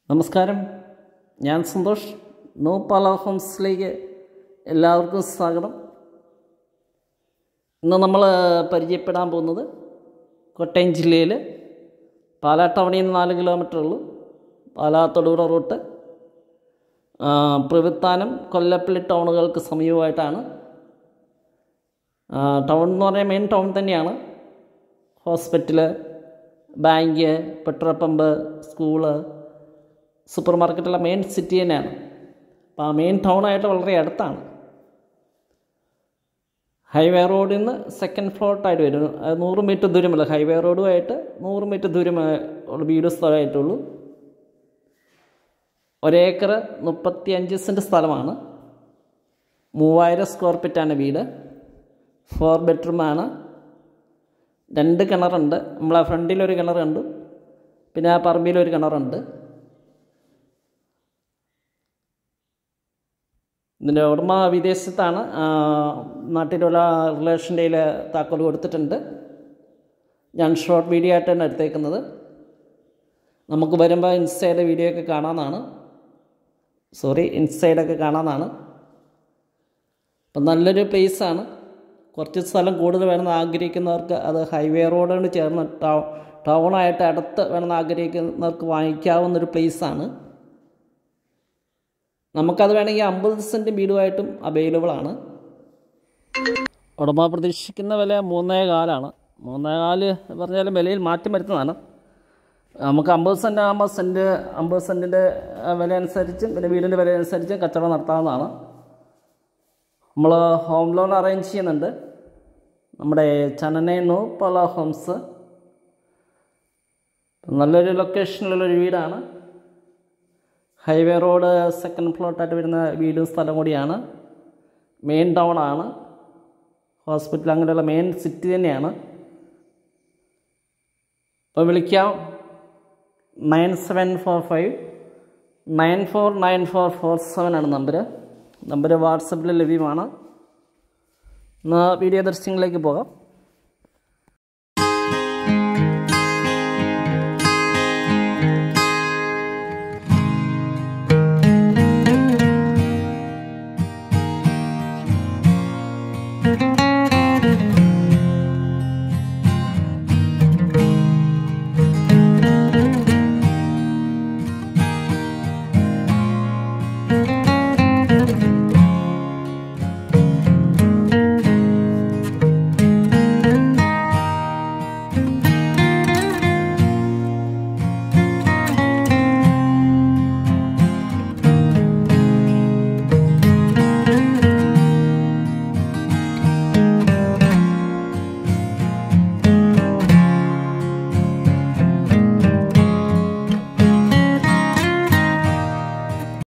നമസ്കാരം ഞാൻ സന്തോഷ് നോ പാല ഹോംസിലേക്ക് എല്ലാവർക്കും സ്വാഗതം ഇന്ന് നമ്മൾ പരിചയപ്പെടാൻ പോകുന്നത് കോട്ടയം ജില്ലയിൽ പാലാ ടൗണിൽ നിന്ന് നാല് കിലോമീറ്റർ ഉള്ളൂ പാലാ തൊടുപുഴ റൂട്ട് ആ, പ്രവിത്താനം കൊല്ലപ്പള്ളി ടൗണുകൾക്ക് സമീപമായിട്ടാണ് ആ, ടൗൺ എന്ന് പറഞ്ഞാൽ മെയിൻ ടൗൺ തന്നെയാണ് hospital bank petrol pump school super മാർക്കറ്റുള്ള മെയിൻ സിറ്റി തന്നെയാണ് അപ്പോൾ ആ മെയിൻ ടൗണായിട്ട് വളരെ അടുത്താണ് ഹൈവേ റോഡിൽ നിന്ന് സെക്കൻഡ് ഫ്ലോട്ടായിട്ട് വരും അത് നൂറ് മീറ്റർ ദൂരമുള്ള ഹൈവേ റോഡുമായിട്ട് നൂറ് മീറ്റർ ദൂരം ആ, ഉള്ള വീട് സ്ഥലമായിട്ടുള്ളൂ ഒരേക്കർ മുപ്പത്തി അഞ്ച് സെൻറ്റ് സ്ഥലമാണ് മൂവായിരം സ്ക്വയർ ഫീറ്റാണ് വീട് ഫോർ ബെഡ്റൂമാണ് രണ്ട് കിണറുണ്ട് നമ്മളെ ഫ്രണ്ടിലൊരു കിണറുണ്ട് പിന്നെ ആ പറമ്പിലൊരു കിണറുണ്ട് ഇതിൻ്റെ ഉടമ വിദേശത്താണ് ആ, നാട്ടിലുള്ള റിലേഷൻ്റെ കയ്യിൽ താക്കോൽ കൊടുത്തിട്ടുണ്ട് ഞാൻ ഷോർട്ട് വീഡിയോ ആയിട്ടാണ് എടുത്തേക്കുന്നത് നമുക്ക് വരുമ്പോൾ ഇൻസൈഡ് വീഡിയോ ഒക്കെ കാണാമെന്നാണ് സോറി ഇൻസൈഡൊക്കെ കാണാമെന്നാണ് അപ്പം നല്ലൊരു പ്ലേസാണ് കുറച്ച് സ്ഥലം കൂടുതൽ വേണമെന്ന് ആഗ്രഹിക്കുന്നവർക്ക് അത് ഹൈവേ റോഡോട് ചേർന്ന് ടൗ ടൗണായിട്ട് അടുത്ത് വേണമെന്ന് ആഗ്രഹിക്കുന്നവർക്ക് വാങ്ങിക്കാവുന്നൊരു പ്ലേസാണ് നമുക്കത് വേണമെങ്കിൽ അമ്പത് സെൻറ്റ് വീടുമായിട്ടും അവൈലബിൾ ആണ് ഉടമ പ്രതീക്ഷിക്കുന്ന വില മൂന്നേ കാലാണ് മൂന്നേ കാല് പറഞ്ഞാൽ വിലയിൽ മാറ്റം വരുന്നതാണ് നമുക്ക് അമ്പത് സെൻറ്റ് ആകുമ്പോൾ സെൻറ്റ് അമ്പത് സെൻറ്റിൻ്റെ വില അനുസരിച്ചും പിന്നെ വീടിൻ്റെ വില അനുസരിച്ചും കച്ചവടം നടത്താവുന്നതാണ് നമ്മൾ ഹോം ലോൺ അറേഞ്ച് ചെയ്യുന്നുണ്ട് നമ്മുടെ ചനനേന്നു പല ഹോംസ് നല്ലൊരു ലൊക്കേഷനിലുള്ളൊരു വീടാണ് ഹൈവേ റോഡ് സെക്കൻഡ് ഫ്ലോട്ടായിട്ട് വരുന്ന വീടും സ്ഥലം കൂടിയാണ് മെയിൻ ടൗൺ ആണ് ഹോസ്പിറ്റൽ അങ്ങനെയുള്ള മെയിൻ സിറ്റി തന്നെയാണ് അപ്പോൾ വിളിക്കാം nine seven four five nine four nine four four seven ആണ് നമ്പർ നമ്പർ വാട്സപ്പിൽ ലഭ്യമാണ് എന്നാൽ വീഡിയോ ദൃശ്യങ്ങളിലേക്ക് പോകാം